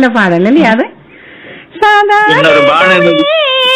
நல்ல பாடல் இல்லையா அது இன்னொரு பானுமதி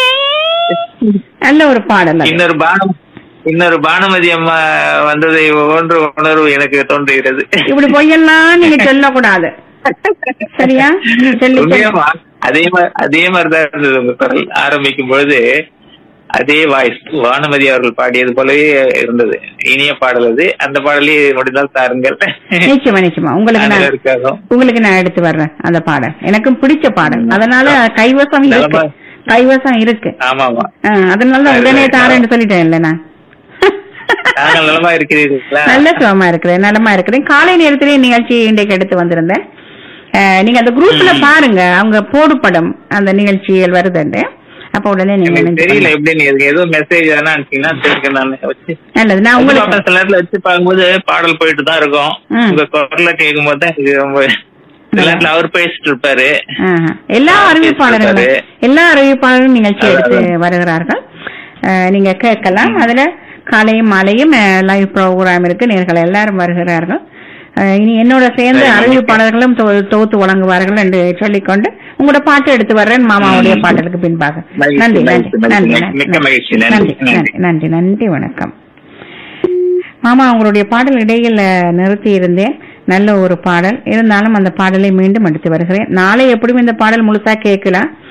நல்ல ஒரு பாடல் அது. இன்னொரு பானம் இன்னொரு பானுமதி அம்மா வந்ததை ஒன்று உணர்வு எனக்கு தோன்றுகிறது இப்படி பொய்யெல்லாம் நீங்க சொல்லக்கூடாது சரியா சொல்லி சொல்லி உண்மையாமா? அதே மாதிரி அதே மாதிரிதான் இருந்தது உங்க குரல் ஆரம்பிக்கும் பொழுது அதே வாய்ஸ் வானுமதி அவர்கள் பாடியது போலவே இருந்தது இனிய பாடல் அது அந்த பாடலே முடிந்தால் தாருங்கள் நிச்சயமா நிச்சயமா உங்களுக்கு நான் இருக்காதோ உங்களுக்கு நான் எடுத்து வர்றேன் அந்த பாடல் எனக்கும் பிடிச்ச பாடல் அதனால கைவசம் இருக்கு நலமா- கைவசம் இருக்கு ஆமாமா ஆ, அதனால தான் உடனே தாரேன்னு சொல்லிட்டேன் இல்ல நான் நாங்கள் நலமா இருக்கிறீர்களா நல்ல சுகமா இருக்கிறேன் நலமா இருக்கிறேன் காலை நேரத்திலே நிகழ்ச்சி இன்றைக்கு எடுத்து வந்திருந்தேன் அஹ், நீங்க அந்த குரூப்ல பாருங்க அவங்க போடு படம் அந்த நிகழ்ச்சிகள் வருதுண்டு அப்ப உடனே நீங்க எனக்கு நினைச்சு தெரியல பாருங்க. எப்படி நீ எதுக்கு ஏதோ மெசேஜ் எதனா அனுப்பிச்சீங்கன்னா தெரியும் நான் வச்சு நல்லது நான் உங்களுக்கு உங்களுக்கு சில நேரத்துல வச்சு பார்க்கும்போது பாடல் போயிட்டு தான் இருக்கும் ம். உங்க குரலை கேட்கும் போது தான் எனக்கு ரொம்ப சில நேரத்துல அவர் பேசிட்டு இருப்பாரு ஆஹா. எல்லா ஆ, அறிவிப்பாளர்களும் பேசுறாரு. எல்லா அறிவிப்பாளரும் நிகழ்ச்சி அதான், எடுத்து அதான். வருகிறார்கள் அஹ், நீங்க கேட்கலாம் அதுல காலையும் மாலையும் லைவ் ப்ரோக்ராம் இருக்கு நேர்கள் எல்லாரும் வருகிறார்கள் அஹ், இனி என்னோட சேர்ந்து சரி, அறிவிப்பாளர்களும் தொ- தொகுத்து வழங்குவார்கள் என்று சொல்லிக்கொண்டு உங்களோட பாட்டு எடுத்து வர்றேன் மாமாவுடைய ம். பாட்டுக்கு பின்பாக மகிழ்ச்சி, நன்றி நன்றி மகிழ்ச்சி, நன்றி மகிழ்ச்சி. நன்றி மிக்க மகிழ்ச்சி. நன்றி, நன்றி நன்றி நன்றி. நன்றி நன்றி வணக்கம் மாமா உங்களுடைய பாடல் இடையில நிறுத்தி இருந்தேன் நல்ல ஒரு பாடல் இருந்தாலும் அந்த பாடலை மீண்டும் எடுத்து வருகிறேன் நாளை எப்படியும் இந்த பாடல் முழுசா கேட்கலாம்